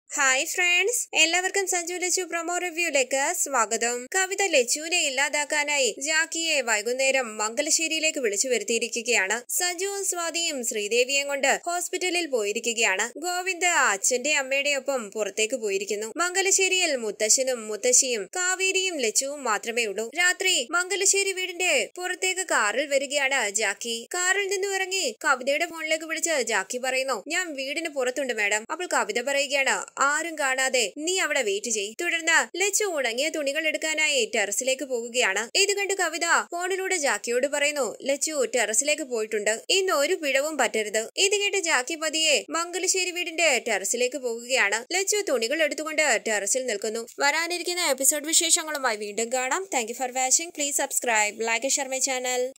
hi friends എല്ലാവർക്കും Sanju Lachu promo റിവ്യൂലേക്ക് സ്വാഗതം കവിത ലച്ചുവിനെ ഇല്ലാതാക്കാനായി ജാക്കിയെ വൈകുന്നേരം മംഗലശ്ശേരിയിലേക്ക് വിളിച്ചു വരുത്തിയിരിക്കുകയാണ് സഞ്ജുവും സ്വാതിയും ശ്രീദേവിയെയും കൊണ്ട് ഹോസ്പിറ്റലിൽ പോയിരിക്കുകയാണ് ഗോവിന്ദ് അച്ഛന്റെ അമ്മയുടെ ഒപ്പം പുറത്തേക്ക് പോയിരിക്കുന്നു മംഗലശ്ശേരിയിൽ മുത്തശ്ശനും മുത്തശ്ശിയും കാവേരിയും ലച്ചുവും മാത്രമേ ഉള്ളൂ രാത്രി മംഗലശ്ശേരി വീടിന്റെ പുറത്തേക്ക് കാറിൽ വരികയാണ് ജാക്കി കാറിൽ നിന്നും ഇറങ്ങി കവിതയുടെ ഫോണിലേക്ക് വിളിച്ച് ജാക്കി പറയുന്നു ഞാൻ വീടിന് പുറത്തുണ്ട് മാഡം അപ്പോൾ കവിത പറയുകയാണ് ആരും കാണാതെ നീ അവിടെ വെയിറ്റ് ചെയ് തുടർന്ന് ലച്ചു ഉണങ്ങിയ തുണികൾ എടുക്കാനായി ടെറസിലേക്ക് പോകുകയാണ് ഇത് കണ്ട് കവിത ഫോണിലൂടെ ജാക്കിയോട് പറയുന്നു ലച്ചു ടെറസിലേക്ക് പോയിട്ടുണ്ട് ഇന്ന് ഒരു പിഴവും പറ്റരുത് ഇത് കേട്ട് ജാക്കി പതിയെ മംഗലശ്ശേരി വീടിന്റെ ടെറസിലേക്ക് പോകുകയാണ് ലച്ചു തുണികൾ എടുത്തുകൊണ്ട് ടെറസിൽ നിൽക്കുന്നു വരാനിരിക്കുന്ന എപ്പിസോഡ് വിശേഷങ്ങളുമായി വീണ്ടും കാണാം thank you for watching please subscribe like Sharma channel